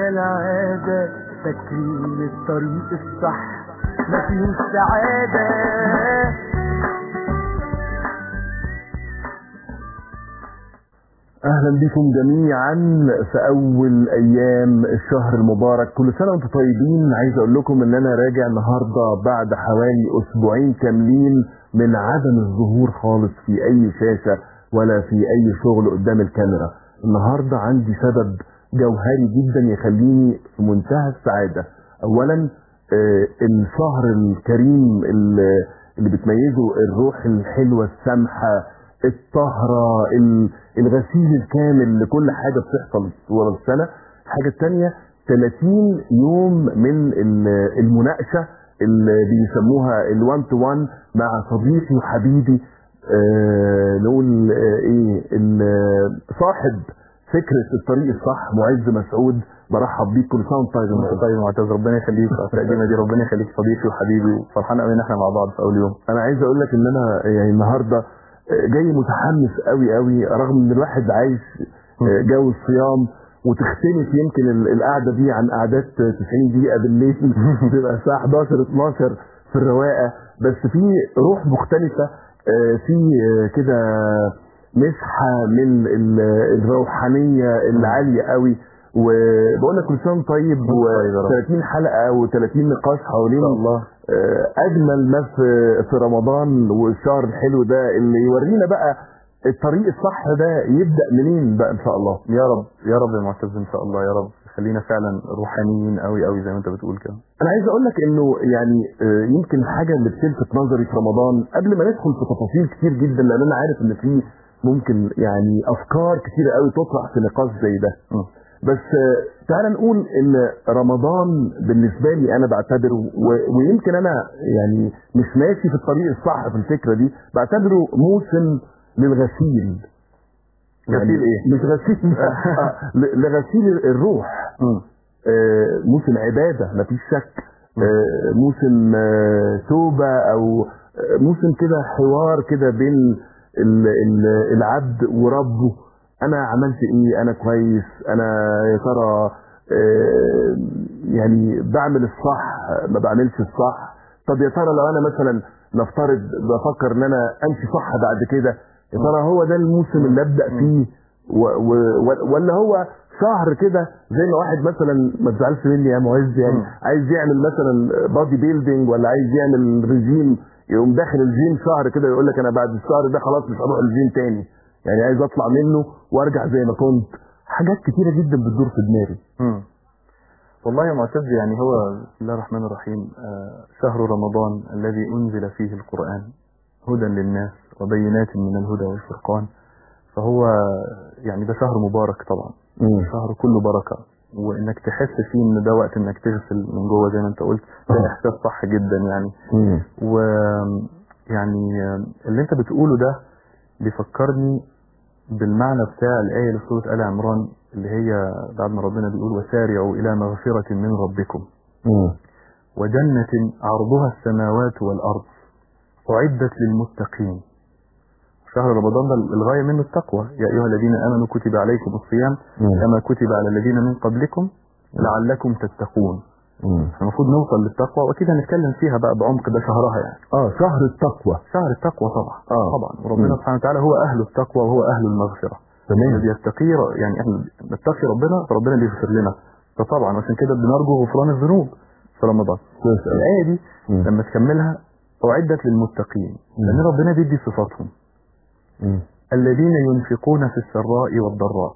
كالعادة فاكرين الطريق الصح مفيهوش سعادة اهلا بكم جميعا في اول ايام الشهر المبارك كل سنه وانتم طيبين عايز اقول لكم ان انا راجع النهارده بعد حوالي اسبوعين كاملين من عدم الظهور خالص في اي شاشه ولا في اي شغل قدام الكاميرا النهارده عندي سبب جوهري جدا يخليني في منتهى السعاده اولا آه، الشهر الكريم اللي اللي بتميزه الروح الحلوه السامحه الطهرة ال- الغسيل الكامل لكل حاجة بتحصل طول السنة الحاجة التانية 30 يوم من ال- المناقشة اللي بيسموها الوان تو وان مع صديقي وحبيبي آه نقول آه ايه ال- صاحب فكرة الطريق الصح معز مسعود برحب بيك كل سنة وانت طيب يا معز. طيب معتز ربنا يخليك على التقديمه دي ربنا يخليك صديقي وحبيبي وفرحان قوي ان احنا مع بعض في اول يوم انا عايز اقول لك ان انا يعني النهارده جاي متحمس قوي قوي رغم ان الواحد عايش جو الصيام وتختلف يمكن ال- القعده دي عن قعدات 90 دقيقه بالليل بتبقى الساعه 11 12 في الرواقه بس في روح مختلفه آه، في آه، كده مسحه من ال- الروحانيه العاليه قوي وبقول لك كل سنه وأنت طيب طيب يا رب. و30 حلقه و30 نقاش حوالين ان شاء الله آه، اجمل ما في في رمضان والشهر الحلو ده اللي يورينا بقى الطريق الصح ده يبدا منين بقى ان شاء الله يا رب يا رب يا معتز ان شاء الله يا رب خلينا فعلا روحانيين قوي قوي زي ما انت بتقول كده انا عايز اقول لك انه يعني آه، يمكن الحاجه اللي بتلفت نظري في رمضان قبل ما ندخل في تفاصيل كتير جدا لان انا عارف ان في ممكن يعني افكار كتيره قوي تطرح في نقاش زي ده م. بس آه، تعال نقول ان رمضان بالنسبه لي انا بعتبره و- ويمكن انا يعني مش ماشي في الطريق الصح في الفكره دي بعتبره موسم للغسيل غسيل ايه؟ مش غسيل آه، ل- لغسيل الروح مم. آه، موسم عباده مفيش شك آه، موسم آه، توبه او آه، موسم كده حوار كده بين ال- ال- العبد وربه انا عملت ايه انا كويس انا يا ترى آه، يعني بعمل الصح ما بعملش الصح طب يا ترى لو انا مثلا نفترض بفكر ان انا امشي صح بعد كده يا ترى هو ده الموسم اللي ابدا فيه و و و- ولا هو شهر كده زي ما واحد مثلا ما تزعلش مني يا معز يعني مم. عايز يعمل مثلا بادي بيلدينج ولا عايز يعمل ريجيم يقوم داخل الجيم شهر كده يقول لك انا بعد الشهر ده خلاص مش هروح الجيم تاني يعني عايز اطلع منه وارجع زي ما كنت حاجات كتيره جدا بتدور في دماغي مم. والله يا معتز يعني هو بسم الله الرحمن الرحيم آه، شهر رمضان الذي أنزل فيه القرآن هدى للناس وبينات من الهدى والفرقان فهو يعني ده شهر مبارك طبعا شهر كله بركة وانك تحس فيه ان ده وقت انك تغسل من جوه زي ما انت قلت ده آه. احساس صح جدا يعني مم. و يعني اللي انت بتقوله ده بيفكرني بالمعنى بتاع الآية اللي في سورة آل عمران اللي هي بعد ما ربنا بيقول وسارعوا إلى مغفرة من ربكم مم. وجنة عرضها السماوات والأرض أعدت للمتقين شهر رمضان ده الغاية منه التقوى يا أيها الذين آمنوا كتب عليكم الصيام مم. كما كتب على الذين من قبلكم لعلكم تتقون مم. المفروض نوصل للتقوى وأكيد هنتكلم فيها بقى بعمق ده شهرها يعني اه شهر التقوى شهر التقوى طبعا آه. طبعا وربنا مم. سبحانه وتعالى هو أهل التقوى وهو أهل المغفرة تمام الذي يتقي يعني احنا نتقي ربنا فربنا بيغفر لنا فطبعا عشان كده بنرجو غفران الذنوب في رمضان كويس أوي. الآية دي مم. لما تكملها أعدت للمتقين لأن ربنا بيدي صفاتهم مم. الذين ينفقون في السراء والضراء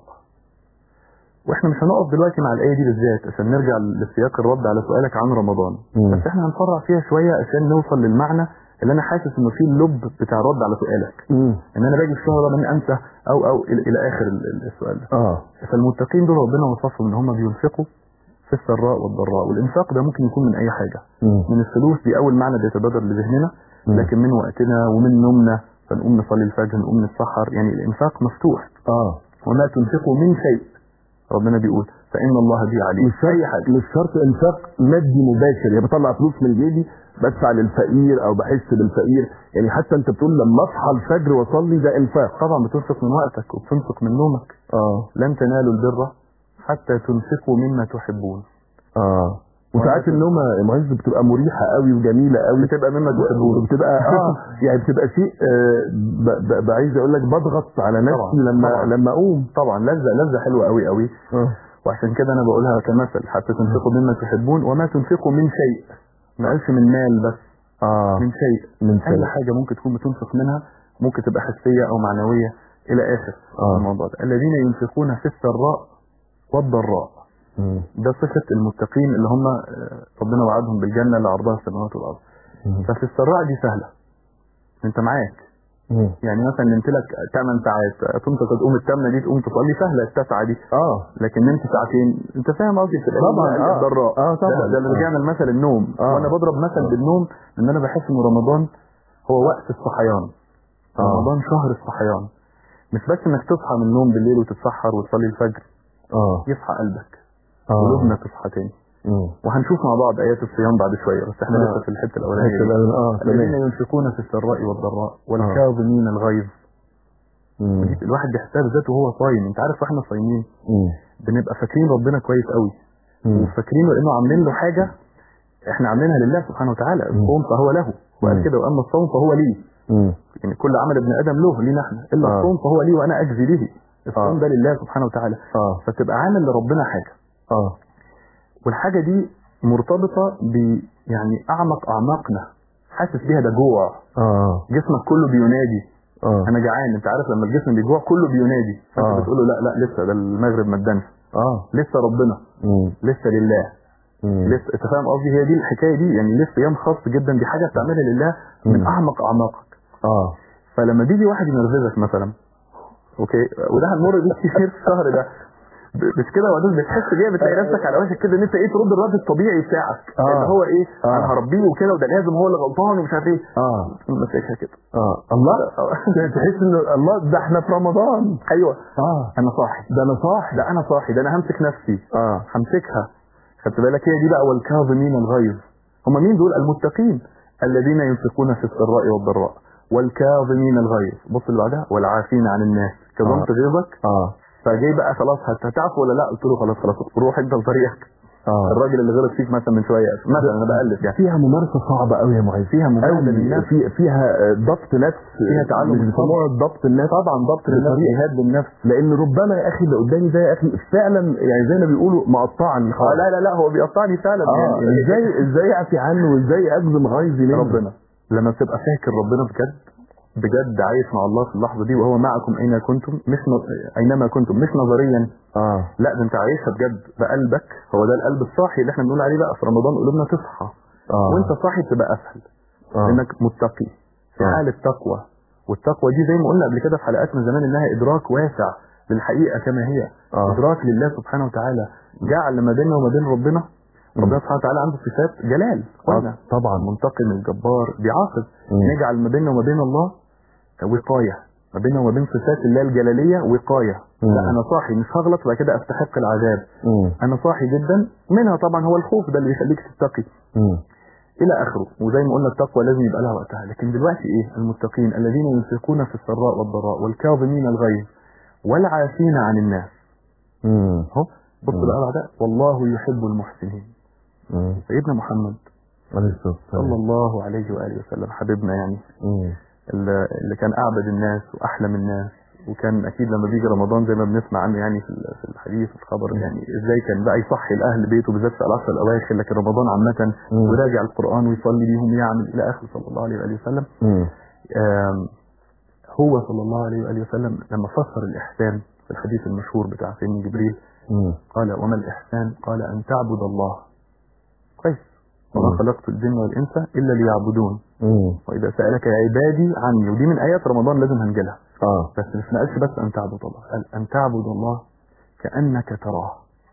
واحنا مش هنقف دلوقتي مع الآية دي بالذات عشان نرجع لسياق الرد على سؤالك عن رمضان مم. بس احنا هنفرع فيها شوية عشان نوصل للمعنى اللي انا حاسس انه فيه اللب بتاع الرد على سؤالك مم. ان انا باجي في الشهر ده من انسى او او الى, إلى اخر ال- ال- السؤال ده اه فالمتقين دول ربنا وصفهم ان هم بينفقوا في السراء والضراء والانفاق ده ممكن يكون من اي حاجة مم. من الفلوس دي اول معنى بيتبادر لذهننا مم. لكن من وقتنا ومن نومنا فنقوم نصلي الفجر نقوم نتسحر يعني الانفاق مفتوح اه وما تنفقوا من شيء ربنا بيقول فان الله به عليم مش شرط مش شرط انفاق مادي مباشر يعني بطلع فلوس من جيبي بدفع للفقير او بحس بالفقير يعني حتى انت بتقول لما اصحى الفجر واصلي ده انفاق طبعا بتنفق من وقتك وبتنفق من نومك اه لن تنالوا البر حتى تنفقوا مما تحبون اه وساعات النوم يا معز بتبقى مريحه قوي وجميله قوي بتبقى مما تحبون وبتبقى اه يعني بتبقى شيء آه ب- ب- ب- عايز اقول لك بضغط على نفسي طبعاً، لما طبعاً. لما اقوم طبعا لذة لذة حلوة قوي قوي اه وعشان كده انا بقولها كمثل حتى تنفقوا مما تحبون وما تنفقوا من شيء ما قالش من مال بس اه من شيء من اي شيء حاجة ممكن تكون بتنفق منها ممكن تبقى حسية او معنوية الى اخر آه. الموضوع ده الذين ينفقون في السراء والضراء مم. ده صفة المتقين اللي هم آه، ربنا وعدهم بالجنة اللي عرضها السماوات والارض مم. ففي السراء دي سهلة انت معاك مم. يعني مثلا نمت لك 8 ساعات تنفق تقوم الثامنه دي تقوم تصلي سهله التسعه دي اه لكن نمت ساعتين انت فاهم قصدي في الأول طبعاً، ده آه. الضراء آه، طبعاً. ده, ده اللي آه. رجعنا لمثل النوم آه. وانا بضرب مثل آه. بالنوم ان انا بحس ان رمضان هو وقت الصحيان آه. رمضان شهر الصحيان مش بس انك تصحى من النوم بالليل وتتسحر وتصلي الفجر اه يصحى قلبك اه قلوبنا تصحى تاني مم. وهنشوف مع بعض ايات الصيام بعد شويه بس احنا آه. لسه في الحته الاولانيه حتة دي. الأول- اه الذين تمام ينفقون في السراء والضراء والكاظمين الغيظ مم. الواحد بيحسب ذاته وهو صايم انت عارف واحنا صايمين مم. بنبقى فاكرين ربنا كويس قوي مم. وفاكرينه انه عاملين له حاجه احنا عاملينها لله سبحانه وتعالى الصوم فهو له مم. وقال كده واما الصوم فهو لي مم. يعني كل عمل ابن ادم له لينا احنا الا آه. الصوم فهو لي وانا اجزي به الصوم آه. ده لله سبحانه وتعالى اه فتبقى عامل لربنا حاجه اه والحاجه دي مرتبطه ب يعني اعمق اعماقنا حاسس بيها ده جوع اه جسمك كله بينادي اه انا جعان انت عارف لما الجسم بيجوع كله بينادي فانت آه. بتقول له لا لا لسه ده المغرب ما ادانش اه لسه ربنا مم. لسه لله مم. لسه انت فاهم قصدي هي دي الحكايه دي يعني ليه صيام خاص جدا دي حاجه بتعملها لله من مم. اعمق اعماقك اه فلما بيجي واحد ينرفزك مثلا اوكي وده هنمر بيه كتير في الشهر ده ب- مش كده وبعدين بتحس بيها بتلاقي نفسك على وشك كده ان انت ايه ترد الرد الطبيعي بتاعك آه. اللي هو ايه آه. انا هربيه وكده وده لازم هو اللي غلطان ومش عارف ايه اه ماسكها كده اه الله تحس انه الله ده احنا في رمضان ايوه اه انا صاحي ده انا صاحي ده انا صاحي ده انا همسك نفسي اه همسكها خدت بالك هي دي بقى والكاظمين الغيظ هم مين دول المتقين الذين ينفقون في السراء والضراء والكاظمين الغيظ بص اللي بعدها والعافين عن الناس كظمت آه. غيظك اه فجاي بقى خلاص هت- هتعفو ولا لا قلت له خلاص خلاص روح انت لطريقك اه الراجل اللي غلط فيك مثلا من شويه مثلا انا بألف يعني فيها ممارسه صعبه قوي يا معز فيها مجاهده قوي للنفس في فيها آه، ضبط نفس فيها تعلم مش بيسموها ضبط النفس طبعا ضبط للنفس بطريقة- جهاد للنفس لان ربما يا اخي اللي قدامي ده يا اخي فعلا يعني زي ما بيقولوا مقطعني اه خالص لا لا لا هو بيقطعني فعلا اه يعني ازاي ازاي اعفي عنه وازاي اجزم غيظي منه ربنا لما بتبقى فاكر ربنا بجد بجد عايش مع الله في اللحظه دي وهو معكم اين كنتم مش ن... اينما كنتم مش نظريا اه لا ده انت عايشها بجد بقلبك هو ده القلب الصاحي اللي احنا بنقول عليه بقى في رمضان قلوبنا تصحى اه وانت صاحي تبقى اسهل آه. انك متقي في آه. حال التقوى والتقوى دي زي ما قلنا قبل كده في حلقاتنا زمان انها ادراك واسع للحقيقه كما هي آه. ادراك لله سبحانه وتعالى جعل ما بيننا وما بين ربنا ربنا سبحانه وتعالى عنده صفات جلال قلنا آه، طبعا المنتقم الجبار بيعاقب مم. نجعل ما بيننا وما بين الله وقاية ما بيننا وما بين صفات الله الجلالية وقاية مم. لا أنا صاحي مش هغلط وبعد كده أستحق العذاب مم. أنا صاحي جدا منها طبعا هو الخوف ده اللي بيخليك تتقي مم. إلى آخره وزي ما قلنا التقوى لازم يبقى لها وقتها لكن دلوقتي إيه المتقين الذين ينفقون في السراء والضراء والكاظمين الغيظ والعافين عن الناس مم. اهو بص مم. بقى بعدها والله يحب المحسنين مم. سيدنا محمد عليه الصلاة صلى والسلام الله عليه وآله وسلم حبيبنا يعني مم. اللي اللي كان أعبد الناس وأحلم الناس وكان أكيد لما بيجي رمضان زي ما بنسمع عنه يعني في ال- في الحديث في الخبر يعني إزاي كان بقى يصحي الأهل بيته بالذات في العشر الأواخر لكن رمضان عامة مم. ويراجع القرآن ويصلي بيهم يعمل إلى آخره صلى الله عليه وآله وسلم مم. آم، هو صلى الله عليه وآله وسلم لما فسر الإحسان في الحديث المشهور بتاع سيدنا جبريل مم. قال وما الإحسان قال أن تعبد الله كويس وما مم. خلقت الجن والإنس إلا ليعبدون مم. وإذا سألك عبادي عني ودي من آيات رمضان لازم هنجيلها اه بس مش نقلش بس أن تعبد الله قال أن تعبد الله كأنك تراه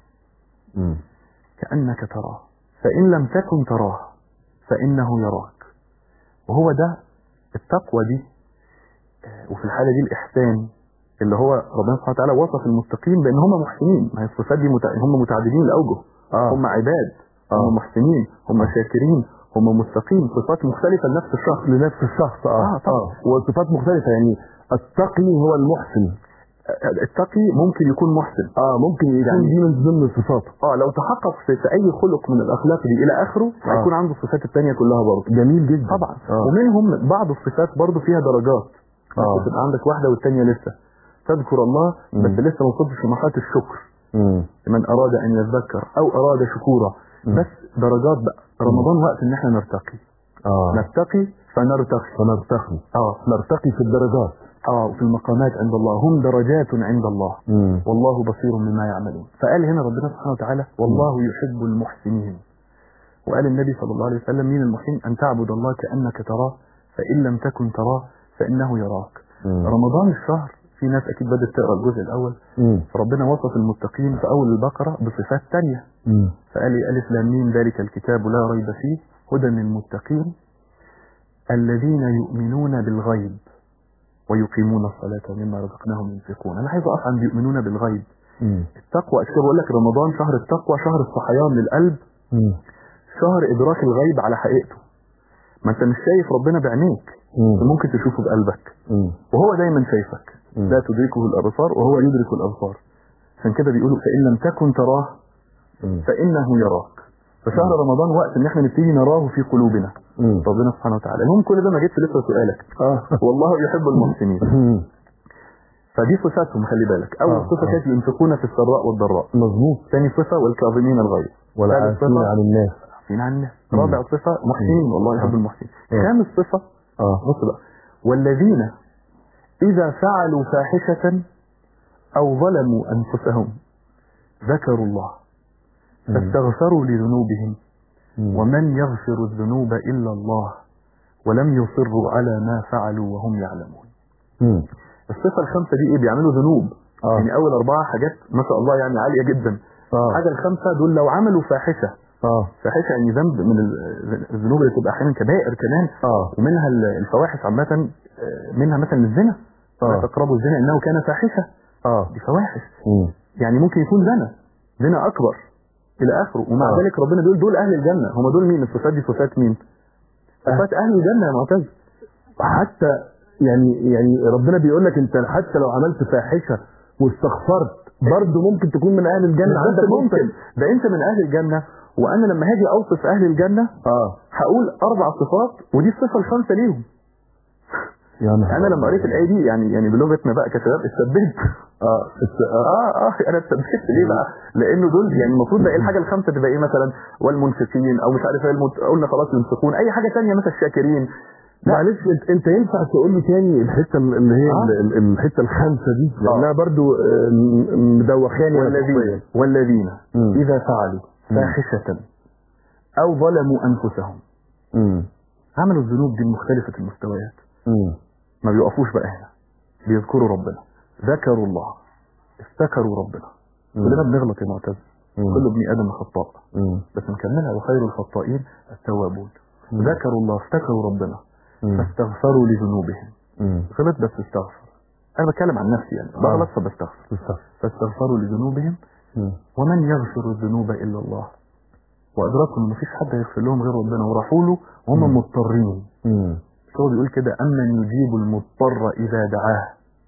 مم. كأنك تراه فإن لم تكن تراه فإنه يراك وهو ده التقوى دي آه، وفي الحالة دي الإحسان اللي هو ربنا سبحانه وتعالى وصف المتقين بأن هم محسنين ما هي الصفات دي متع... هم متعددين الأوجه آه. هم عباد آه. هم محسنين هم شاكرين هم متقين صفات مختلفة لنفس الشخص لنفس الشخص اه آه، طبعا. وصفات مختلفة يعني التقي هو المحسن التقي ممكن يكون محسن اه ممكن يكون يعني- دي من ضمن صفاته اه لو تحقق في, في اي خلق من الاخلاق دي الى اخره آه. هيكون عنده الصفات التانية كلها برضه جميل جدا طبعا آه. ومنهم بعض الصفات برضه فيها درجات آه. ممكن تبقى عندك واحده والتانية لسه تذكر الله مم. بس لسه ما وصلتش لمرحله الشكر مم. لمن اراد ان يذكر او اراد شكورا مم. بس درجات بقى رمضان وقت ان احنا نرتقي اه نرتقي فنرتقي فنرتقي اه نرتقي في الدرجات اه وفي المقامات عند الله هم درجات عند الله مم. والله بصير بما يعملون فقال هنا ربنا سبحانه وتعالى والله يحب المحسنين وقال النبي صلى الله عليه وسلم مين المحسن أن تعبد الله كأنك تراه فإن لم تكن تراه فإنه يراك مم. رمضان الشهر في ناس أكيد بدأت تقرأ الجزء الأول مم. فربنا وصف المتقين في أول البقرة بصفات تانية مم. فقال لي ألف لام ميم ذلك الكتاب لا ريب فيه هدى للمتقين الذين يؤمنون بالغيب ويقيمون الصلاة ومما رزقناهم ينفقون أنا عايز أقف عند يؤمنون بالغيب مم. التقوى عشان بقول لك رمضان شهر التقوى شهر الصحيان للقلب مم. شهر إدراك الغيب على حقيقته ما أنت مش شايف ربنا بعينيك مم. ممكن تشوفه بقلبك مم. وهو دايما شايفك مم. لا تدركه الأبصار وهو يدرك الأبصار عشان كده بيقولوا فإن لم تكن تراه مم. فإنه يراك فشهر رمضان وقت إن احنا نبتدي نراه في قلوبنا مم. ربنا سبحانه وتعالى المهم كل ده ما جبت لسه سؤالك اه والله يحب المحسنين مم. فدي صفاتهم خلي بالك أول آه، صفة آه. كانت ينفقون في السراء والضراء مظبوط ثاني صفة والكاظمين الغيظ ثالث والعافين صفة عن الناس عارفين عن الناس مم. رابع صفة محسنين والله يحب آه. المحسنين آه. خامس صفة اه بص بقى والذين إذا فعلوا فاحشة أو ظلموا أنفسهم ذكروا الله مم. فاستغفروا لذنوبهم مم. ومن يغفر الذنوب إلا الله ولم يصروا على ما فعلوا وهم يعلمون مم. الصفة الخامسة دي إيه بيعملوا ذنوب اه يعني أول أربعة حاجات ما شاء الله يعني عالية جدا اه الحاجة الخامسة دول لو عملوا فاحشة اه فاحشة يعني ذنب من ال- الذنوب اللي تبقى أحيانا كبائر كمان اه ومنها ال- الفواحش عامة آه، منها مثلا الزنا آه. لا تقربوا الزنا إنه كان فاحشة اه دي فواحش مم. يعني ممكن يكون زنا زنا أكبر إلى آخره ومع آه. ذلك ربنا بيقول دول أهل الجنة هم دول مين الصفات دي صفات مين صفات أهل الجنة يا معتز حتى يعني يعني ربنا بيقول لك انت حتى لو عملت فاحشه واستغفرت برضه ممكن تكون من اهل الجنه عندك عندك ممكن ده أنت من أهل الجنة وأنا لما هاجي أوصف أهل الجنة اه هقول أربع صفات ودي الصفة الخامسة ليهم يا نهار أنا لما قريت الآية دي يعني يعني بلغتنا بقى كشباب اتثبت اه الس- آه. اه اه انا اتثبت ليه بقى؟ لانه دول يعني المفروض بقى ايه الحاجه الخامسه تبقى ايه مثلا والمنفقين او مش عارف ايه المت... قلنا خلاص ينفقون اي حاجه ثانيه مثلا الشاكرين معلش انت, انت ينفع تقول لي تاني الحته اللي هي آه. ال- ال- الحته الخامسه دي آه. لانها برضو آه، م- مدوخاني أنا والذين شخصياً. والذين مم. اذا فعلوا مم. فاحشه او ظلموا انفسهم مم. عملوا الذنوب دي مختلفه المستويات مم. ما بيقفوش بقى هنا بيذكروا ربنا ذكروا الله افتكروا ربنا مم. كلنا بنغلط يا معتز مم. كل ابن ادم خطاء مم. بس نكملها وخير الخطائين التوابون مم. ذكروا الله افتكروا ربنا مم. فاستغفروا لذنوبهم مم. غلط بس استغفر انا بتكلم عن نفسي يعني آه. بغلط فبستغفر بالظبط. فاستغفروا لذنوبهم مم. ومن يغفر الذنوب الا الله وادراكوا ان مفيش حد يغفر لهم غير ربنا وراحوا له وهم مم. مضطرين مم. هو بيقول كده امن يجيب المضطر اذا دعاه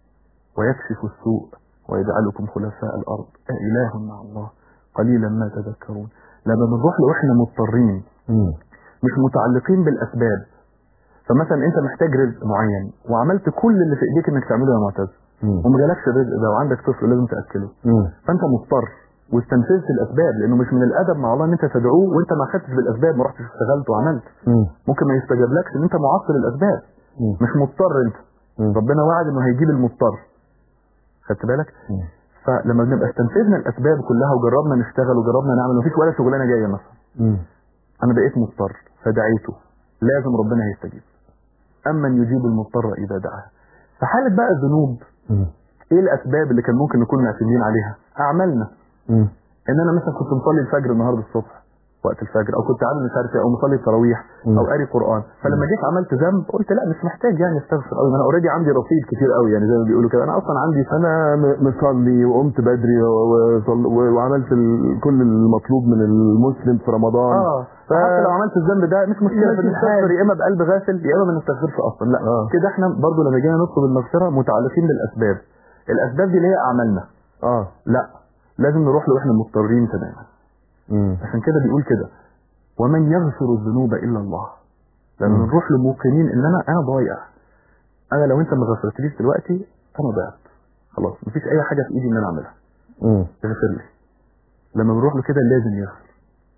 ويكشف السوء ويجعلكم خلفاء الارض أإله مع الله قليلا ما تذكرون لما بنروح له واحنا مضطرين مم. مش متعلقين بالاسباب فمثلا انت محتاج رزق معين وعملت كل اللي في ايديك انك تعمله يا معتز مم. وما جالكش الرزق ده وعندك طفل لازم تاكله مم. فانت مضطر واستنفذت الاسباب لانه مش من الادب مع الله ان انت تدعوه وانت ما خدتش بالاسباب ما رحتش اشتغلت وعملت مم. ممكن ما يستجابلكش ان انت معطل الاسباب مم. مش مضطر انت مم. ربنا وعد انه هيجيب المضطر خدت بالك مم. فلما بنبقى استنفذنا الاسباب كلها وجربنا نشتغل وجربنا نعمل مفيش ولا شغلانه جايه مثلا مم. انا بقيت مضطر فدعيته لازم ربنا هيستجيب امن يجيب المضطر اذا دعاه في حاله بقى الذنوب مم. ايه الاسباب اللي كان ممكن نكون معتمدين عليها اعمالنا مم. ان انا مثلا كنت مصلي الفجر النهارده الصبح وقت الفجر او كنت عامل مش عارف ايه او مصلي التراويح مم. او قاري قران فلما جيت عملت ذنب قلت لا مش محتاج يعني استغفر قوي ما انا اوريدي عندي رصيد كتير قوي يعني زي ما بيقولوا كده انا اصلا عندي انا م- مصلي وقمت بدري و- وصل- و- وعملت ال- كل المطلوب من المسلم في رمضان اه فحتى لو عملت الذنب ده مش مشكله ماشي بنستغفر يا اما بقلب غافل يا اما ما نستغفرش اصلا لا آه. كده احنا برضو لما جينا نطلب المغفره متعلقين بالاسباب الاسباب دي اللي هي اعمالنا اه لا لازم نروح له واحنا مضطرين تماما مم. عشان كده بيقول كده ومن يغفر الذنوب الا الله لما مم. نروح لموقنين ان انا انا ضايع انا لو انت ما غفرتليش دلوقتي انا ضيعت خلاص مفيش اي حاجه في ايدي ان انا اعملها مم. اغفر لي لما بنروح له كده لازم يغفر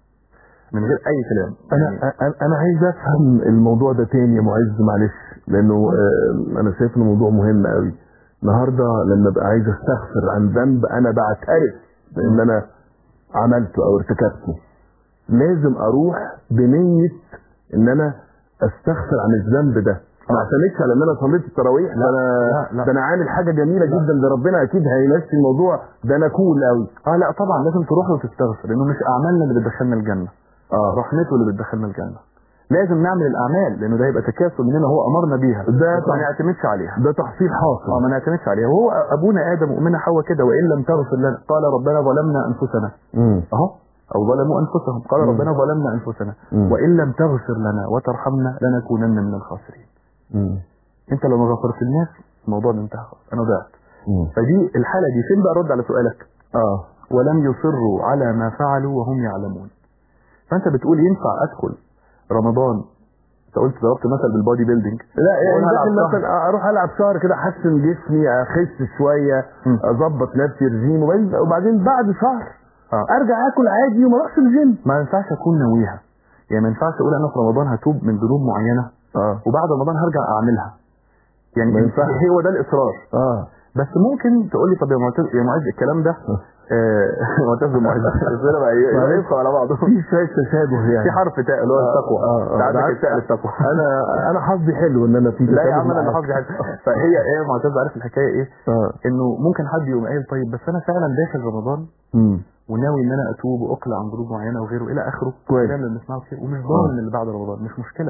من غير اي كلام انا يعني انا انا عايز افهم الموضوع ده تاني يا معز معلش لانه آه، انا شايف انه موضوع مهم قوي النهارده لما ابقى عايز استغفر عن ذنب انا بعترف بان انا عملته او ارتكبته لازم اروح بنيه ان انا استغفر عن الذنب ده ما اعتمدش على ان انا صليت التراويح ده انا لا، لا. ده انا عامل حاجه جميله جدا ده ربنا اكيد هينسي الموضوع ده انا كول قوي اه لا طبعا لازم تروح له وتستغفر لانه مش اعمالنا اللي بتدخلنا الجنه اه رحمته اللي بتدخلنا الجنه لازم نعمل الاعمال لانه ده هيبقى تكاسل مننا هو امرنا بيها ده بس ما طبعا. نعتمدش عليها ده تحصيل اه حاصل ما نعتمدش عليها وهو ابونا ادم وامنا حواء كده وان لم تغفر لنا قال ربنا ظلمنا انفسنا مم. اهو او ظلموا انفسهم قال مم. ربنا ظلمنا انفسنا مم. وان لم تغفر لنا وترحمنا لنكونن من الخاسرين مم. انت لو ما غفرت الناس الموضوع ده انتهى خلاص انا ضعت مم. فدي الحاله دي فين بقى رد على سؤالك اه ولم يصروا على ما فعلوا وهم يعلمون فانت بتقول ينفع ادخل رمضان انت قلت ضربت مثل بالبودي بيلدينج لا يعني وأنا ألعب داخل شهر. مثلا اروح العب شهر كده احسن جسمي اخس شويه مم. اظبط نفسي رجيم وبعدين وبعدين بعد شهر آه. ارجع اكل عادي وما اروحش الجيم ما ينفعش اكون ناويها يعني ما ينفعش اقول انا في رمضان هتوب من ذنوب معينه اه وبعد رمضان هرجع اعملها يعني ما ينفعش. هو ده الاصرار اه بس ممكن تقول لي طب يا معتز يا معز الكلام ده آه، معتز ومعز الاسئله بقى يقفوا على بعض في شويه تشابه يعني في حرف تاء اللي هو آه، التقوى آه، آه. انت عندك بالعكس. التاء للتقوى انا انا حظي حلو ان انا في لا يا تشابه عم انا اللي معاك. حافظ حاجه فهي ايه يا معتز عارف الحكايه ايه اه انه ممكن حد يقوم قايل طيب بس انا فعلا داخل رمضان امم وناوي ان انا اتوب واقلع عن ذنوب معينه وغيره الى اخره كويس. الكلام اللي بنسمعه كتير ومش ضامن اللي بعد رمضان مش مشكله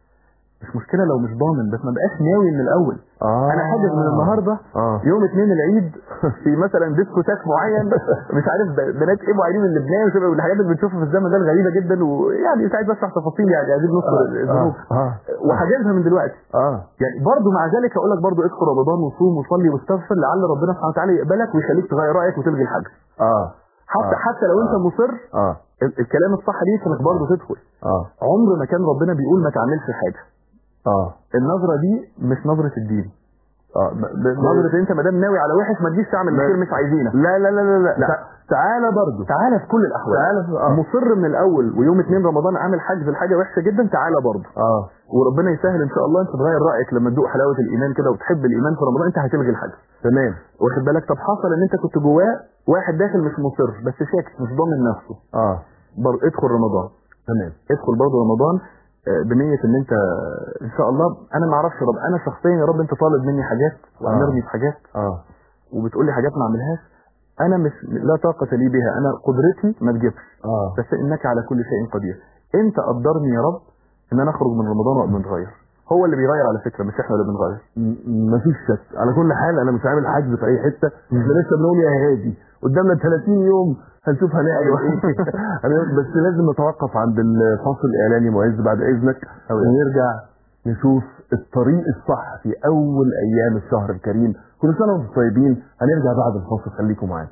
مش مشكله لو مش ضامن بس ما بقاش ناوي من الاول اه انا حاجز من النهارده اه يوم اتنين العيد في مثلا ديسكوتاك معين مش عارف ب- بنات ايه معينين من لبنان وشبه والحاجات اللي بنشوفها في الزمن ده الغريبه جدا ويعني مش عايز اشرح تفاصيل يعني عايزين نذكر الذنوب اه اه وحاجزها من دلوقتي اه يعني برضه مع ذلك اقول لك برضه ادخل رمضان وصوم وصلي واستغفر لعل ربنا سبحانه وتعالى يقبلك ويخليك تغير رايك وتلغي الحجز اه حتى آه. حتى لو انت آه. مصر اه ال- الكلام الصح ليك انك برضه تدخل اه عمر ما كان ربنا بيقول ما تعملش حاجه اه النظره دي مش نظره الدين اه ب- ب- نظره انت ما دام ناوي على وحش ما تجيش تعمل لا. الخير مش عايزينك لا لا لا لا لا, لا. تع- تعالى برضه تعالى في كل الاحوال تعالى في- آه. مصر من الاول ويوم اتنين رمضان عامل حجز الحاجه وحشه جدا تعالى برضه اه وربنا يسهل ان شاء الله انت تغير رايك لما تدوق حلاوه الايمان كده وتحب الايمان في رمضان انت هتلغي الحجز تمام واخد بالك طب حصل ان انت كنت جواه واحد داخل مش مصر بس شاكك مش ضامن نفسه اه بر... ادخل رمضان تمام ادخل برضه رمضان آه، بنية ان انت آه، ان شاء الله انا ما اعرفش رب انا شخصيا يا رب انت طالب مني حاجات وامرني في حاجات اه وبتقول لي حاجات ما اعملهاش انا مش لا طاقة لي بها انا قدرتي ما تجيبش اه بس انك على كل شيء قدير انت قدرني يا رب ان انا اخرج من رمضان وابقى متغير هو اللي بيغير على فكرة مش احنا اللي بنغير م- مفيش شك على كل حال انا مش عامل حجز في اي حته احنا لسه بنقول يا هادي قدامنا 30 يوم هنشوف هنعمل أيوة. ايه هنعمل- بس لازم نتوقف عند الفصل الاعلاني معز بعد اذنك أوي. ونرجع نشوف الطريق الصح في اول ايام الشهر الكريم كل سنه وانتم طيبين هنرجع بعد الفصل خليكم معانا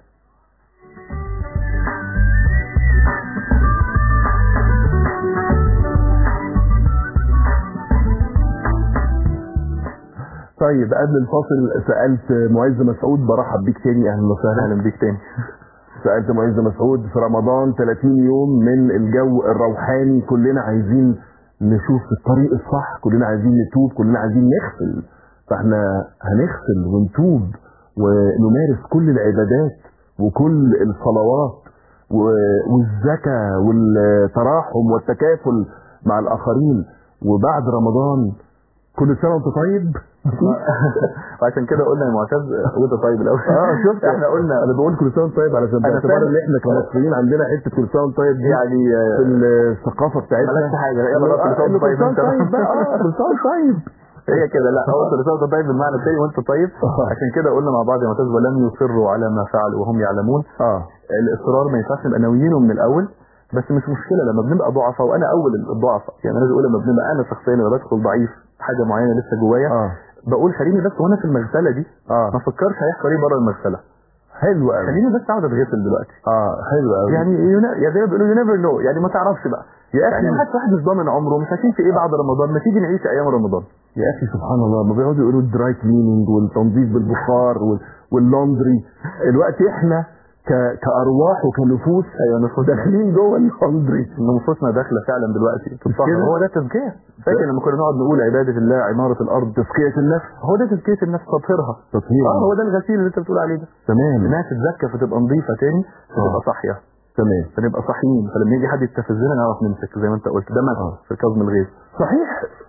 طيب قبل الفاصل سألت معز مسعود برحب بيك تاني اهلا وسهلا اهلا بيك تاني سألت معز مسعود في رمضان 30 يوم من الجو الروحاني كلنا عايزين نشوف الطريق الصح كلنا عايزين نتوب كلنا عايزين نغسل فاحنا هنغسل ونتوب ونمارس كل العبادات وكل الصلوات و- والزكاة والتراحم والتكافل مع الآخرين وبعد رمضان كل سنة وانت طيب وعشان كده قلنا يا معتز وانت طيب الاول اه شفت احنا قلنا انا بقول كل سنه وانت طيب علشان أنا باعتبار فاهم. ان احنا كمصريين عندنا حته كل سنه وانت طيب دي يعني آه، في الثقافه بتاعتنا ملهاش حاجة، يلا بقى كل سنة وأنت طيب كل سنه أنت. طيب بقى اه كل سنه وأنت طيب هي كده لا هو كل سنه وانت طيب بالمعنى التاني وانت طيب آه. عشان كده قلنا مع بعض يا معتز ولم يصروا على ما فعلوا وهم يعلمون اه الاصرار ما ينفعش نبقى ناويينه من الاول بس مش مشكله لما بنبقى ضعفاء وانا اول الضعفاء يعني انا اقول لما بنبقى انا شخصيا لما بدخل ضعيف حاجه معينه لسه جوايا اه بقول خليني بس وانا في المغسله دي اه ما افكرش هيحصل ايه بره المغسله حلو قوي خليني بس اقعد اتغسل دلوقتي اه حلو قوي يعني يو يا زي ما بيقولوا يو نيفر نو يعني ما تعرفش بقى يا يعني اخي حتى واحد مش ضامن عمره مش عارفين في ايه بعد رمضان ما تيجي نعيش ايام رمضان يا اخي سبحان الله ما بيقعدوا يقولوا الدراي كليننج والتنظيف بالبخار وال- واللوندري الوقت احنا ك... كارواح وكنفوس ايوه نفوسنا داخلين جوه اللوندري نفوسنا داخله فعلا دلوقتي تتصحى كده؟ هو ده تزكيه فاكر لما كنا نقعد نقول عباده الله عماره الارض تزكية النفس هو ده تزكيه النفس تطهيرها تطهير اه هو ده الغسيل اللي انت بتقول عليه ده تمام انها تتزكى فتبقى نظيفه تاني فتبقى آه. صاحيه تمام فنبقى صاحيين فلما يجي حد يستفزنا نعرف نمسك زي ما انت قلت ده مثل آه. في كظم الغيظ صحيح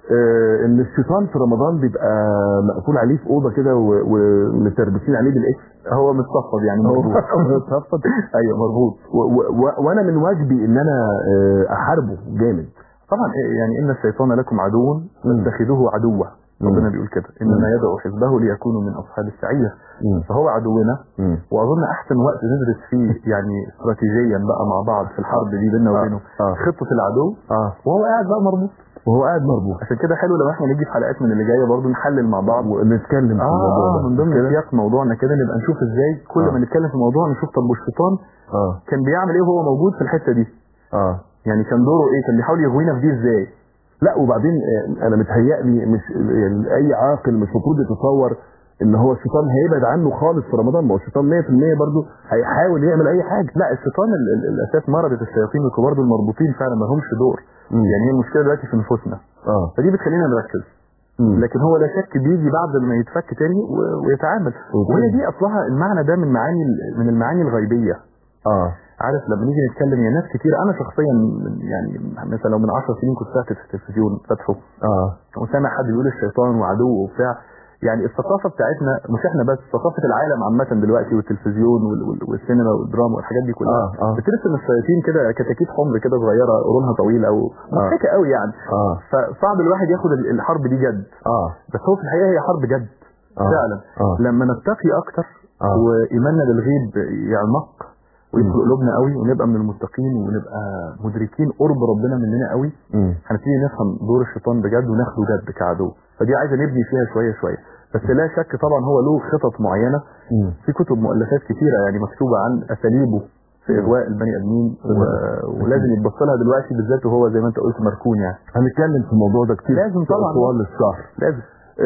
آه ان الشيطان في رمضان بيبقى مقفول عليه في اوضه كده و- ومتربسين عليه بالاكس هو متصفد يعني مربوط متصفد. ايوه مربوط و- و- و- وانا من واجبي ان انا آه، احاربه جامد طبعا إيه يعني ان الشيطان لكم عدو مم. فاتخذوه عدوا مم. ربنا بيقول كده انما يدعو حزبه ليكونوا من اصحاب السعير مم. فهو عدونا مم. واظن احسن وقت ندرس فيه يعني استراتيجيا بقى مع بعض في الحرب دي بيننا آه. وبينه آه. خطه العدو اه وهو قاعد بقى مربوط وهو قاعد مربوط عشان كده حلو لو احنا نيجي في حلقات من اللي جايه برضه نحلل مع بعض ونتكلم في الموضوع اه ده من ضمن كده؟ سياق موضوعنا كده نبقى نشوف ازاي كل آه. ما نتكلم في موضوع نشوف طب والشيطان اه كان بيعمل ايه وهو موجود في الحته دي اه يعني كان دوره ايه كان بيحاول يغوينا في دي ازاي لا وبعدين آه، انا متهيألي مش يعني اي عاقل مش المفروض يتصور ان هو الشيطان هيبعد عنه خالص في رمضان ما هو الشيطان 100% برضه هيحاول يعمل اي حاجه لا الشيطان ال- ال- الاساس مرضة الشياطين الكبار دول مربوطين فعلا ما لهمش دور مم. يعني هي المشكله دلوقتي في نفوسنا اه فدي بتخلينا نركز مم. لكن هو لا شك بيجي بعد ما يتفك تاني و- ويتعامل وهي دي اصلها المعنى ده من معاني ال- من المعاني الغيبيه اه عارف لما نيجي نتكلم يا ناس كتير انا شخصيا من- يعني مثلا لو من 10 سنين كنت فاتح التلفزيون فاتحه اه وسامع حد يقول الشيطان وعدو وبتاع يعني الثقافه بتاعتنا مش احنا بس ثقافه العالم عامه دلوقتي والتلفزيون وال- وال- والسينما والدراما والحاجات دي كلها آه، آه. بترسم الشياطين كده كتاكيت حمر كده صغيره قرونها طويله ومضحكه قوي يعني اه فصعب الواحد ياخد ال- الحرب دي جد اه بس هو في الحقيقه هي حرب جد آه. فعلا آه. لما نتقي اكتر آه. وايماننا بالغيب يعمق ويدخل مم. قلوبنا قوي ونبقى من المتقين ونبقى مدركين قرب ربنا مننا قوي مم. هنبتدي نفهم دور الشيطان بجد وناخده جد كعدو فدي عايزه نبني فيها شويه شويه بس لا شك طبعا هو له خطط معينه مم. في كتب مؤلفات كتيره يعني مكتوبه عن اساليبه في اغواء البني ادمين و... ولازم يتبص لها دلوقتي بالذات وهو زي ما انت قلت مركون يعني هنتكلم في الموضوع ده كتير لازم طبعاً. طوال الشهر لازم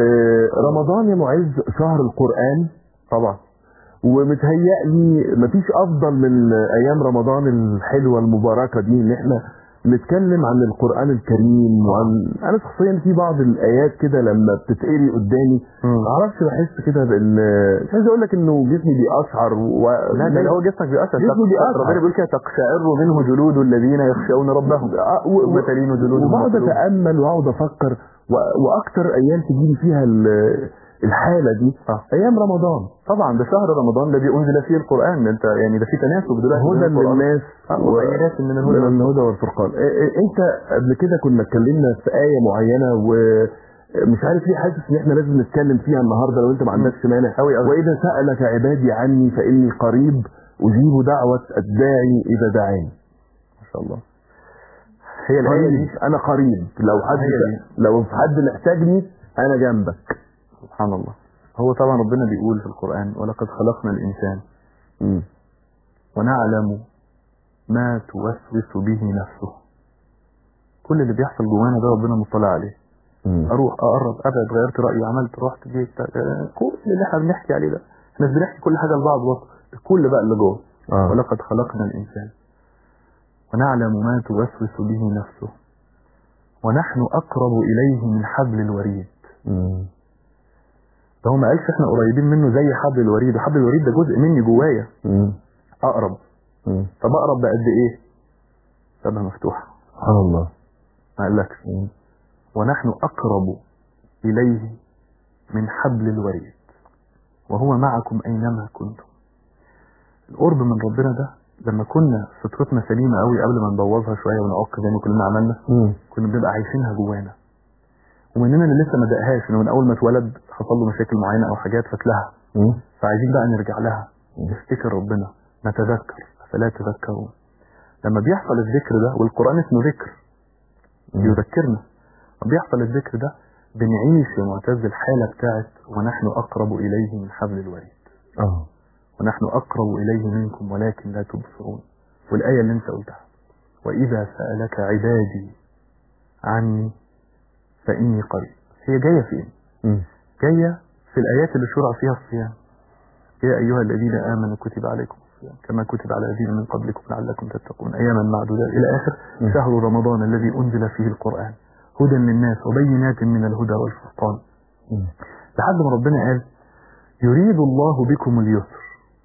آه رمضان يا معز شهر القرآن طبعا ومتهيألي مفيش افضل من ايام رمضان الحلوه المباركه دي ان احنا نتكلم عن القران الكريم وعن انا شخصيا في بعض الايات كده لما بتتقري قدامي مم. معرفش بحس كده بان مش عايز اقول لك انه جسمي بيقشعر و... لا ده هو جسمك بيأثر جسمه بيأثر. ربنا بيقول كده تقشعر منه جلود الذين يخشون ربهم آه، و- ثم تلين جلودهم وبقعد وقلوبهم. اتامل واقعد افكر و... واكتر ايام تجيلي فيها ال- الحاله دي آه. ايام رمضان طبعا ده شهر رمضان الذي انزل فيه القران انت يعني ده في تناسب دلوقتي بين هدى القرآن. للناس آه، وبينات من الهدى من الهدى والفرقان إيه إيه انت قبل كده كنا اتكلمنا في آية معينة ومش عارف ليه حاسس ان احنا لازم نتكلم فيها النهارده لو انت ما عندكش مانع أوي أوي. واذا سألك عبادي عني فاني قريب اجيب دعوة الداعي اذا دعاني ما شاء الله هي الايه دي قريب انا قريب لو حد هي دي. لو في حد محتاجني انا جنبك سبحان الله هو طبعا ربنا بيقول في القران ولقد خلقنا الانسان مم. ونعلم ما توسوس به نفسه كل اللي بيحصل جوانا ده ربنا مطلع عليه مم. اروح اقرب ابعد غيرت رايي عملت رحت جيت آه، كل اللي احنا بنحكي عليه ده احنا مش بنحكي كل حاجه لبعض بس كل بقى اللي جوه آه. ولقد خلقنا الانسان ونعلم ما توسوس به نفسه ونحن اقرب اليه من حبل الوريد مم. ده هو ما قالش احنا قريبين منه زي حبل الوريد وحبل الوريد ده جزء مني جوايا مم. اقرب مم. طب اقرب بقد ايه شبه مفتوحه سبحان الله ما قالكش مم. ونحن أقرب إليه من حبل الوريد وهو معكم أينما كنتم القرب من ربنا ده لما كنا فطرتنا سليمة قوي قبل ما نبوظها شوية ونعق زي ما كلنا عملنا مم. كنا بنبقى عايشينها جوانا ومننا اللي لسه ما دقهاش انه من اول ما اتولد حصل له مشاكل معينه او حاجات فاتلها مم. فعايزين بقى نرجع لها نفتكر ربنا نتذكر افلا تذكرون لما بيحصل الذكر ده والقران اسمه ذكر مم. بيذكرنا لما بيحصل الذكر ده بنعيش يا معتز الحالة بتاعت ونحن أقرب إليه من حبل الوريد اه ونحن أقرب إليه منكم ولكن لا تبصرون والآية اللي انت قلتها وإذا سألك عبادي عني فإني قريب هي جاية فين مم. جاية في الآيات اللي شرع فيها الصيام يا أيها الذين آمنوا كتب عليكم الصيام كما كتب على الذين من قبلكم لعلكم تتقون أياما معدودات إلى آخر م. شهر رمضان الذي أنزل فيه القرآن هدى للناس وبينات من الهدى والفرقان مم. لحد ما ربنا قال يريد الله بكم اليسر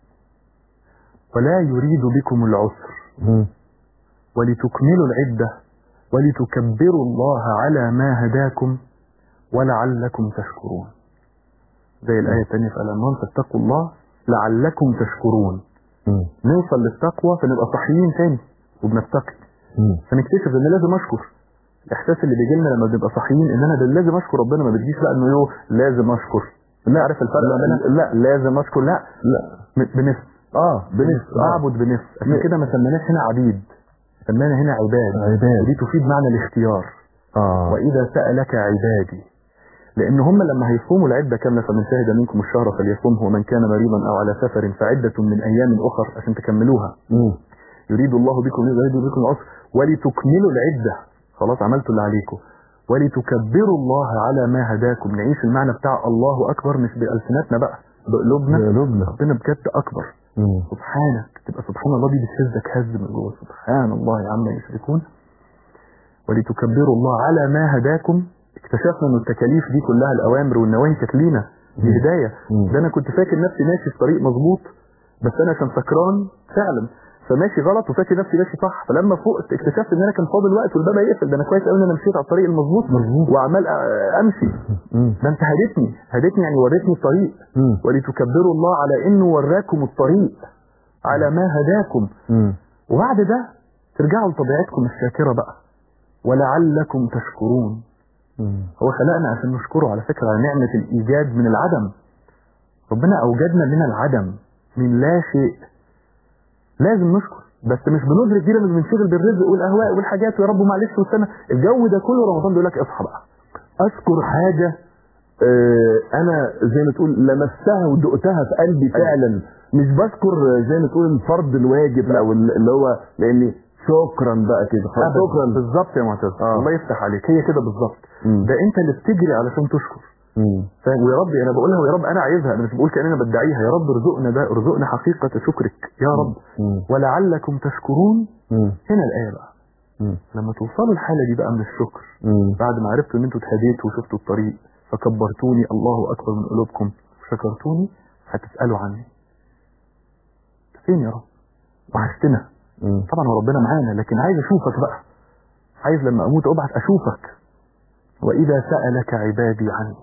ولا يريد بكم العسر مم. ولتكملوا العدة ولتكبروا الله على ما هداكم ولعلكم تشكرون زي الآية الثانية في الأمان فاتقوا الله لعلكم تشكرون مم. نوصل للتقوى فنبقى صحيين تاني وبنتقي مم. فنكتشف ان لازم اشكر الاحساس اللي بيجي لنا لما بنبقى صحيين ان انا ده لازم اشكر ربنا ما بتجيش بقى انه يو لازم اشكر لا عارف الفرق ما بين لا لازم اشكر لا لا م- بنفس اه بنفس آه. اعبد بنفس عشان كده ما سميناش هنا عبيد سمينا هنا عباد عباد. ودي تفيد معنى الاختيار اه واذا سالك عبادي لان هم لما هيصوموا العده كامله فمن شهد منكم الشهر فليصومه ومن كان مريضا او على سفر فعده من ايام اخر عشان تكملوها مم. يريد الله بكم يريد بكم العسر ولتكملوا العدة خلاص عملتوا اللي عليكم ولتكبروا الله على ما هداكم نعيش المعنى بتاع الله أكبر مش بألسنتنا بقى بقلوبنا بقلوبنا. ربنا بجد أكبر مم. سبحانك تبقى سبحان الله دي بتهزك هز من جوه سبحان الله عما يشركون ولتكبروا الله على ما هداكم اكتشفنا ان التكاليف دي كلها الاوامر والنواهي كانت لينا دي مم. هدايه مم. ده انا كنت فاكر نفسي ماشي في طريق مظبوط بس انا عشان سكران فعلا فماشي غلط وفاكر نفسي ماشي صح فلما فقت اكتشفت ان انا كان فاضل وقت والباب هيقفل ده انا كويس قوي ان انا مشيت على الطريق المظبوط مظبوط. وعمال أ- امشي مم. ده انت هديتني هديتني يعني وريتني الطريق مم. ولتكبروا الله على انه وراكم الطريق على ما هداكم مم. وبعد ده ترجعوا لطبيعتكم الشاكرة بقى ولعلكم تشكرون مم. هو خلقنا عشان نشكره على فكرة على نعمة الإيجاد من العدم ربنا أوجدنا من العدم من لا شيء لازم نشكر بس مش بندرك دي لما بنشغل بالرزق والأهواء والحاجات ويا رب معلش والسنة الجو ده كله رمضان بيقول لك اصحى بقى اذكر حاجه آه انا زي ما تقول لمستها ودقتها في قلبي فعلا مش بذكر آه، زي ما تقول الفرض الواجب او ال- اللي هو لاني شكرا بقى كده خلاص شكرا بالظبط يا معتز آه. الله يفتح عليك هي كده بالظبط مم. ده انت اللي بتجري علشان تشكر مم. فاهم ويا رب انا بقولها ويا رب انا عايزها انا مش بقول كأن انا بدعيها يا رب ارزقنا ده ارزقنا حقيقة شكرك يا رب مم. ولعلكم تشكرون مم. هنا الآية بقى مم. لما توصلوا الحالة دي بقى من الشكر مم. بعد ما عرفتوا ان انتوا اتهديتوا وشفتوا الطريق فكبرتوني الله اكبر من قلوبكم وشكرتوني هتسألوا عني فين يا رب وحشتنا مم. طبعا هو ربنا معانا لكن عايز اشوفك بقى عايز لما اموت ابعت اشوفك واذا سألك عبادي عني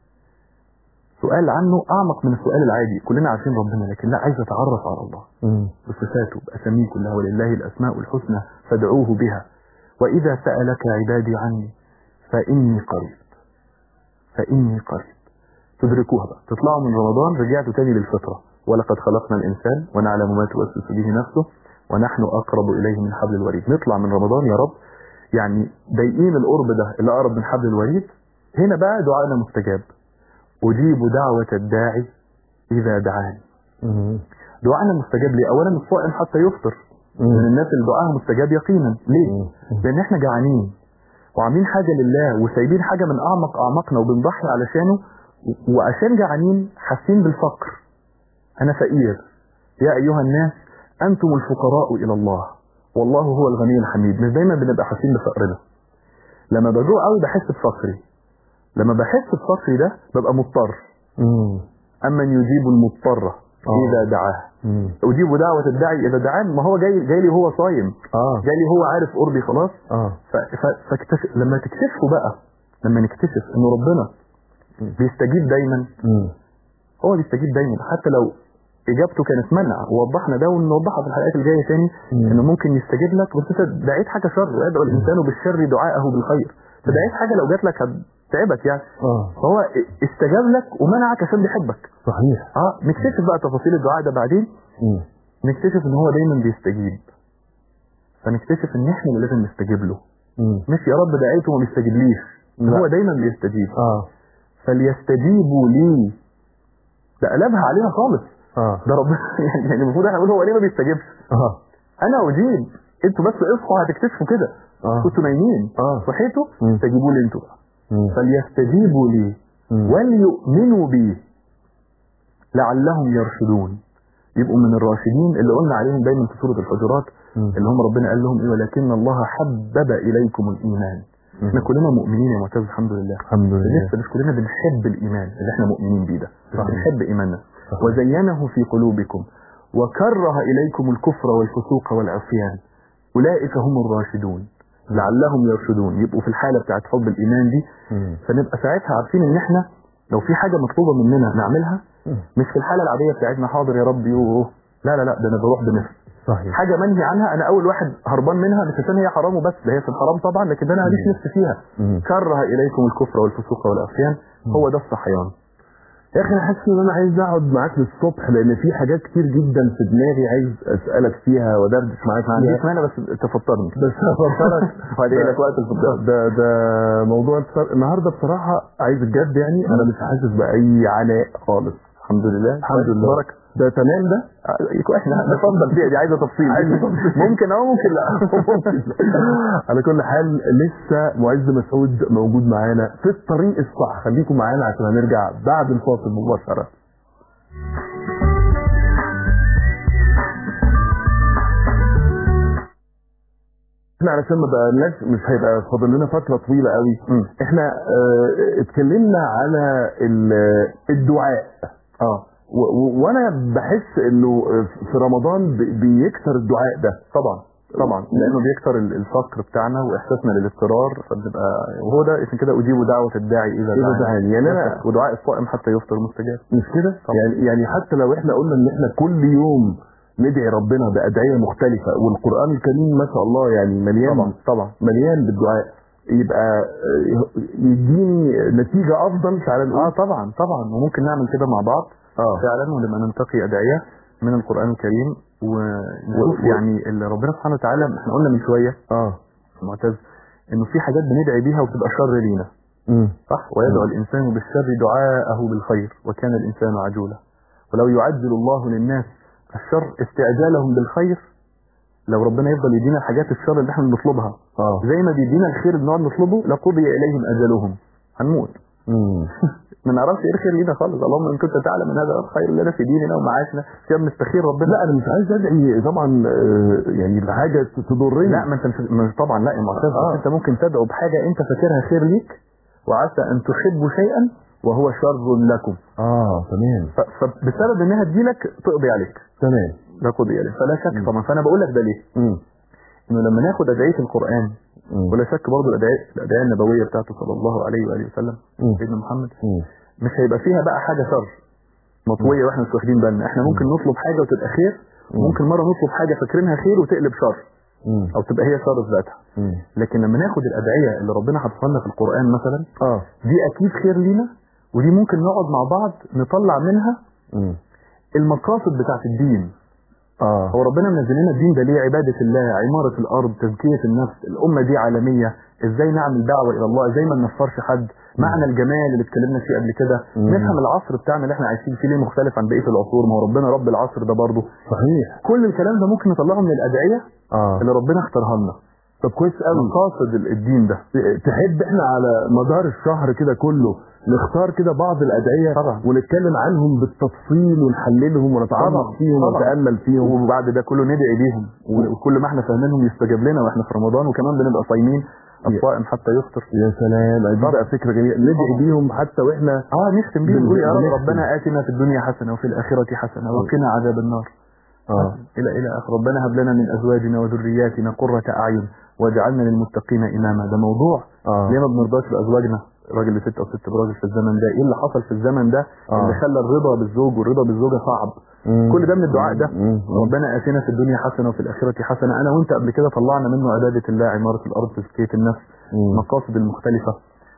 سؤال عنه اعمق من السؤال العادي كلنا عارفين ربنا لكن لا عايز اتعرف على الله مم. بصفاته بأساميه كلها ولله الأسماء الحسنى فادعوه بها وإذا سألك عبادي عني فإني قريب فإني قريب تدركوها بقى تطلعوا من رمضان رجعتوا تاني للفطرة ولقد خلقنا الإنسان ونعلم ما توسوس به نفسه ونحن أقرب إليه من حبل الوريد نطلع من رمضان يا رب يعني ضايقين القرب ده اللي أقرب من حبل الوريد هنا بقى دعائنا مستجاب أجيب دعوة الداعي إذا دعاني مم. دعائنا مستجاب ليه اولا الصائم حتى يفطر مم. من الناس اللي دعاها مستجاب يقينا ليه مم. لان احنا جعانين وعاملين حاجه لله وسايبين حاجه من اعمق اعماقنا وبنضحي علشانه و- وعشان جعانين حاسين بالفقر انا فقير يا ايها الناس انتم الفقراء الى الله والله هو الغني الحميد مش دايما بنبقى حاسين بفقرنا لما بجوع قوي بحس بفقري لما بحس بفقري ده ببقى مضطر مم. امن يجيب المضطر اذا دعاه مم. أجيب دعوة الداعي إذا دعان ما هو جاي جاي لي هو صايم اه جاي لي هو عارف قربي خلاص اه ف- ف- فاكتشف لما تكتشفوا بقى لما نكتشف إن ربنا بيستجيب دايما مم. هو بيستجيب دايما حتى لو إجابته كانت منع ووضحنا ده ونوضحها في الحلقات الجاية تاني مم. إنه ممكن يستجيب لك بس أنت دعيت حاجة شر ويدعو الإنسان بالشر دعاءه بالخير فدعيت حاجة لو جات لك هتتعبك يعني اه فهو استجاب لك ومنعك عشان بيحبك صحيح اه نكتشف بقى تفاصيل الدعاء ده بعدين مم. نكتشف ان هو دايما بيستجيب فنكتشف ان احنا اللي لازم نستجيب له مم. مش يا رب دعيته وما بيستجيبليش لا. هو دايما بيستجيب اه فليستجيبوا لي ده قلبها علينا خالص اه ده ربنا يعني يعني المفروض احنا نقول هو ليه ما بيستجيبش اه انا اجيب انتوا بس اصحوا هتكتشفوا كده اه كنتوا نايمين اه صحيتوا مم. استجيبوا لي انتوا بقى. مم. فليستجيبوا لي مم. وليؤمنوا بي لعلهم يرشدون يبقوا من الراشدين اللي قلنا عليهم دايما في سوره الحجرات مم. اللي هم ربنا قال لهم ايه ولكن الله حبب اليكم الايمان احنا كلنا مؤمنين يا معتز الحمد لله الحمد لله لسه مش كلنا بنحب الايمان اللي احنا مؤمنين بيه ده بس صحيح. بنحب ايماننا صحيح. وزينه في قلوبكم وكره اليكم الكفر والفسوق والعصيان اولئك هم الراشدون لعلهم يرشدون يبقوا في الحاله بتاعت حب الايمان دي مم. فنبقى ساعتها عارفين ان احنا لو في حاجه مطلوبه مننا نعملها مم. مش في الحاله العاديه بتاعتنا حاضر يا رب يوه لا لا لا ده انا بروح بنفسي صحيح حاجه منهي عنها انا اول واحد هربان منها مش عشان هي حرام وبس ده هي في الحرام طبعا لكن ده انا ماليش مم. نفسي فيها مم. كره اليكم الكفر والفسوق والعصيان هو ده الصحيان يا اخي انا حاسس ان انا عايز اقعد معاك للصبح لان في حاجات كتير جدا في دماغي عايز اسالك فيها ودردش معاك ما عنديش فيها مانع بس تفطرني بس هفكرك وهدعي لك وقت الفطار ده ده موضوع الفطار النهارده بصراحه عايز الجد يعني انا مش حاسس باي عناء خالص الحمد لله الحمد لله بركه ده تمام ده احنا نفضل فيها دي عايزه تفصيل عايزة تفصيل. ممكن او ممكن لا على كل حال لسه معز مسعود موجود معانا في الطريق الصح خليكم معانا عشان هنرجع بعد الفاصل مباشره احنا علشان ما بقالناش مش هيبقى فاضل لنا فتره طويله قوي مم. احنا اه اتكلمنا على ال- الدعاء اه و- و- وانا بحس انه في رمضان بي- بيكثر الدعاء ده طبعا طبعا لانه بيكسر ال- الفقر بتاعنا واحساسنا للاضطرار فبنبقى وهو ده عشان كده اجيب دعوه الداعي اذا إذا دعاني. يعني أنا- ودعاء الصائم حتى يفطر مستجاب مش كده طبعا. يعني يعني حتى لو احنا قلنا ان احنا كل يوم ندعي ربنا بادعيه مختلفه والقران الكريم ما شاء الله يعني مليان طبعا طبعا مليان بالدعاء يبقى آه، يديني نتيجه افضل تعالى نقول اه طبعا طبعا وممكن نعمل كده مع بعض اه فعلا ونبقى ننتقي ادعيه من القران الكريم ونشوف و- يعني اللي ربنا سبحانه وتعالى احنا قلنا من شويه اه معتز انه في حاجات بندعي بيها وبتبقى شر لينا امم صح ويدعو مم. الانسان بالشر دعاءه بالخير وكان الانسان عجولا ولو يعجل الله للناس الشر استعجالهم بالخير لو ربنا يفضل يدينا الحاجات الشر اللي احنا بنطلبها اه زي ما بيدينا الخير اللي بنقعد نطلبه لقضي اليهم اجلهم هنموت امم ما نعرفش ايه الخير لينا خالص اللهم ان كنت تعلم ان هذا الخير لنا في ديننا ومعاشنا كده بنستخير ربنا لا انا مش عايز ادعي طبعا آه، يعني لحاجه تضرني لا ما انت مش مش طبعا لا يا معتز آه. بس انت ممكن تدعو بحاجه انت فاكرها خير ليك وعسى ان تحبوا شيئا وهو شر لكم اه تمام ف- فبسبب انها تجيلك تقضي عليك تمام ده قضي عليك فلا شك مم. طبعا فانا بقول لك ده ليه امم انه لما ناخد ادعيه القران مم. ولا شك برضه الادعيه الادعيه النبويه بتاعته صلى الله عليه واله وسلم مم. سيدنا محمد مم. مش هيبقى فيها بقى حاجه شر مطويه واحنا مش واخدين بالنا احنا ممكن نطلب حاجه وتبقى خير مم. وممكن مره نطلب حاجه فاكرينها خير وتقلب شر مم. او تبقى هي شر في ذاتها مم. لكن لما ناخد الادعيه اللي ربنا حاططها لنا في القران مثلا اه دي اكيد خير لينا ودي ممكن نقعد مع بعض نطلع منها مم. المقاصد بتاعت الدين اه هو ربنا منزل لنا الدين ده ليه عبادة الله عمارة الأرض تزكية النفس الأمة دي عالمية إزاي نعمل دعوة إلى الله إزاي ما ننفرش حد معنى الجمال اللي اتكلمنا فيه قبل كده مم. نفهم العصر بتاعنا اللي احنا عايشين فيه ليه مختلف عن بقية العصور ما هو ربنا رب العصر ده برضه صحيح كل الكلام ده ممكن نطلعه من الأدعية اه اللي ربنا اختارها لنا طب كويس قوي مقاصد ال- الدين ده تحب احنا على مدار الشهر كده كله نختار كده بعض الادعيه طبعا. ونتكلم عنهم بالتفصيل ونحللهم ونتعمق طبعا. فيهم طبعا. ونتامل فيهم وبعد ده كله ندعي بيهم وكل ما احنا فاهمينهم يستجاب لنا واحنا في رمضان وكمان بنبقى صايمين الصائم حتى يفطر يا سلام دي بقى فكره جميله ندعي بيهم حتى واحنا اه نختم بيه نقول يا رب بنختم. ربنا آتنا في الدنيا حسنة وفي الآخرة حسنة وقنا عذاب النار اه إلى إلى آخر ربنا هب لنا من أزواجنا وذرياتنا قرة أعين واجعلنا للمتقين إماما ده موضوع اه ليه ما بنرضاش بأزواجنا راجل اللي ست أو ست براجل في الزمن ده إيه اللي حصل في الزمن ده آه. اللي خلى الرضا بالزوج والرضا بالزوجة صعب مم. كل ده من الدعاء ده مم. مم. ربنا آتنا في الدنيا حسنة وفي الآخرة حسنة أنا وأنت قبل كده طلعنا منه عبادة الله عمارة الأرض تزكية النفس مم. المقاصد المختلفة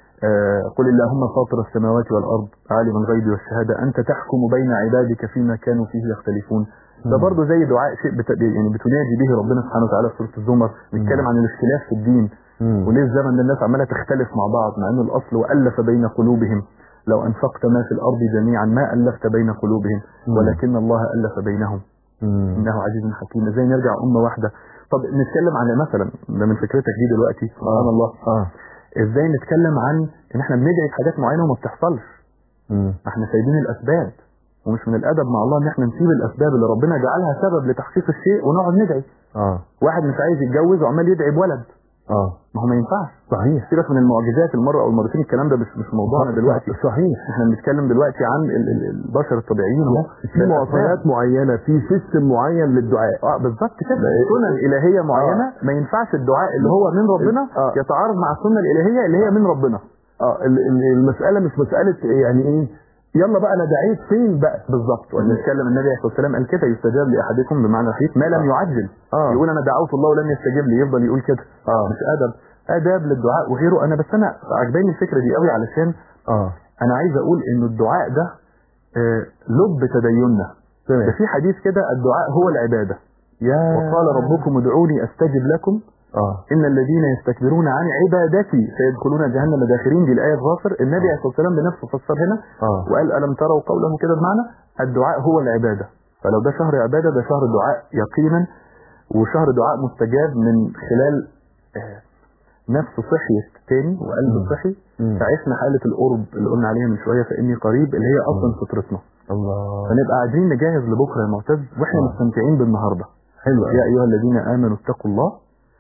آه، قل اللهم فاطر السماوات والأرض عالم الغيب والشهادة أنت تحكم بين عبادك فيما كانوا فيه يختلفون ده مم. برضه زي دعاء شيء بت... يعني بتنادي به ربنا سبحانه وتعالى في سورة الزمر بيتكلم عن الاختلاف في الدين مم. وليه الزمن ده الناس عماله تختلف مع بعض مع انه الاصل والف بين قلوبهم لو انفقت ما في الارض جميعا ما الفت بين قلوبهم مم. ولكن الله الف بينهم مم. انه عزيز حكيم ازاي نرجع امه واحده طب نتكلم عن مثلا ده من فكرتك دي دلوقتي سبحان الله اه ازاي نتكلم عن ان احنا بندعي في حاجات معينه وما بتحصلش مم. ما احنا سايبين الاسباب ومش من الادب مع الله ان احنا نسيب الاسباب اللي ربنا جعلها سبب لتحقيق الشيء ونقعد ندعي اه واحد مش عايز يتجوز وعمال يدعي بولد اه ما هو ما ينفعش صحيح سيبك من المعجزات المره او المرتين الكلام ده مش مش موضوعنا دلوقتي صحيح احنا بنتكلم دلوقتي عن ال- ال- البشر الطبيعيين اهو في معطيات معينه في سيستم معين للدعاء اه بالظبط كده لا، سنن الهيه معينه ما ينفعش الدعاء اللي هو من ربنا آه. يتعارض مع السنه الالهيه اللي هي من ربنا اه ال- ال- المساله مش مساله يعني ايه يلا بقى انا دعيت فين بقى بالظبط ونتكلم النبي عليه الصلاه والسلام قال كده يستجاب لاحدكم بمعنى الحديث ما لم آه. يعجل اه يقول انا دعوت الله ولم يستجب لي يفضل يقول كده اه مش ادب اداب للدعاء وغيره انا بس انا عجباني الفكره دي قوي علشان اه انا عايز اقول انه الدعاء ده آه، لب تديننا ده تمام في حديث كده الدعاء هو العباده يا وقال ربكم ادعوني استجب لكم اه ان الذين يستكبرون عن عبادتي سيدخلون جهنم داخرين دي الايه الظافر النبي عليه الصلاه والسلام بنفسه فسر هنا اه وقال الم تروا قوله كده بمعنى الدعاء هو العباده فلو ده شهر عباده ده شهر دعاء يقينا وشهر دعاء مستجاب من خلال آه، نفس صحيت تاني وقلب مم. صحي مم. فعشنا حاله القرب اللي قلنا عليها من شويه فاني قريب اللي هي اصلا فطرتنا الله فنبقى قاعدين نجهز لبكره يا معتز واحنا آه. مستمتعين بالنهارده حلو يا ايها الذين امنوا اتقوا الله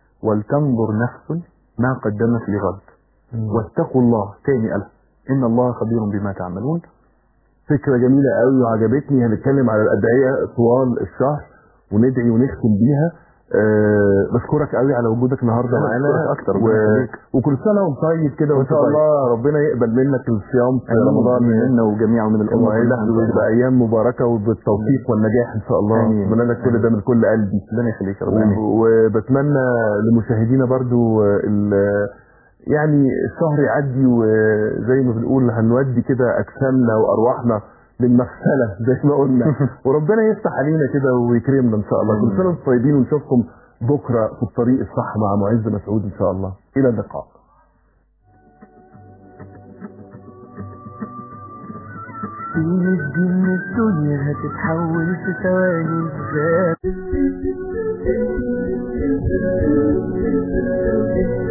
ولتنظر نفس ما قدمت لغد مم. واتقوا الله تاني قال ان الله خبير بما تعملون فكرة جميلة قوي وعجبتني هنتكلم على الأدعية طوال الشهر وندعي ونختم بيها أه بشكرك قوي على وجودك النهارده أنا معانا بشكرك أكتر، و... ربنا يخليك. وكل سنة وانت طيب كده وإن وأنت شاء طيب. الله ربنا يقبل منك الصيام في رمضان منا وجميعا من الامه وعز كلها إن شاء الله. وتبقى أيام مباركة وبالتوفيق والنجاح إن شاء الله آمين. أتمنى لك كل ده من كل قلبي ربنا يخليك يا رب آمين. و- وبتمنى لمشاهدينا برضو آه، ال- يعني الشهر يعدي وزي ما بنقول هنودي كده اجسامنا وارواحنا للمغسله زي ما قلنا وربنا يفتح علينا كده ويكرمنا ان شاء الله كل سنه وانتم طيبين ونشوفكم بكره في الطريق الصح مع معز مسعود ان شاء الله الى اللقاء سنين دي من الدنيا هتتحول في ثواني ازاي